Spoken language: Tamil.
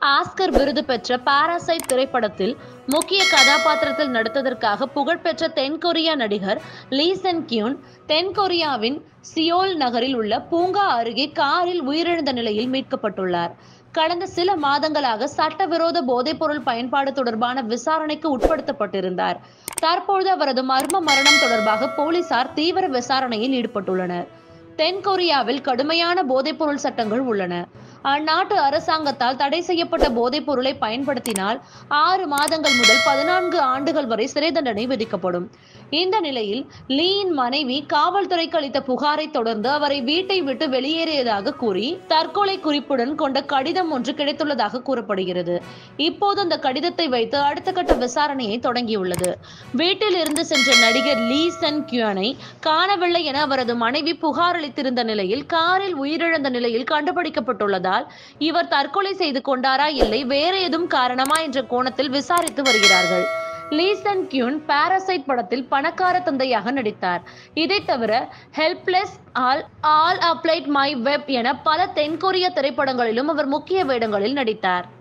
ஆஸ்கர் விருது பெற்ற பாராசைட் திரைப்படத்தில் முக்கிய கதாபாத்திரத்தில் நடித்ததற்காக புகழ்பெற்ற தென்கொரிய நடிகர் லீ சென் கியூன் தென்கொரியாவின் சியோல் நகரில் உள்ள பூங்கா அருகே காரில் உயிரிழந்த நிலையில் மீட்கப்பட்டுள்ளார் கடந்த சில மாதங்களாக சட்டவிரோத போதைப்பொருள் பயன்பாடு தொடர்பான விசாரணைக்கு உட்படுத்தப்பட்டிருந்தார் தற்பொழுது அவரது மர்ம மரணம் தொடர்பாக போலீசார் தீவிர விசாரணையில் ஈடுபட்டுள்ளனர் தென்கொரியாவில் கடுமையான போதைப்பொருள் சட்டங்கள் உள்ளன அந்நாட்டு அரசாங்கத்தால் தடை செய்யப்பட்ட போதைப் பொருளை பயன்படுத்தினால் ஆறு மாதங்கள் முதல் பதினான்கு ஆண்டுகள் வரை சிறை தண்டனை விதிக்கப்படும் இந்த நிலையில் லீயின் மனைவி காவல்துறைக்கு அளித்த புகாரை தொடர்ந்து அவரை வீட்டை விட்டு வெளியேறியதாக கூறி தற்கொலை குறிப்புடன் கொண்ட கடிதம் ஒன்று கிடைத்துள்ளதாக கூறப்படுகிறது இப்போது அந்த கடிதத்தை வைத்து அடுத்த கட்ட விசாரணையை தொடங்கியுள்ளது வீட்டில் இருந்து சென்ற நடிகர் லீ சென் கியூனை காணவில்லை என அவரது மனைவி புகார் அளித்திருந்த நிலையில் காரில் உயிரிழந்த நிலையில் கண்டுபிடிக்கப்பட்டுள்ளதால் இவர் தற்கொலை செய்து கொண்டாரா இல்லை வேற ஏதும் காரணமா என்ற கோணத்தில் விசாரித்து வருகிறார்கள் லீசன் கியூன் பாராசைட் படத்தில் பணக்கார தந்தையாக நடித்தார் இதை தவிர helpless all all applied my web என பல தென்கொரிய திரைப்படங்களிலும் அவர் முக்கிய வேடங்களில் நடித்தார்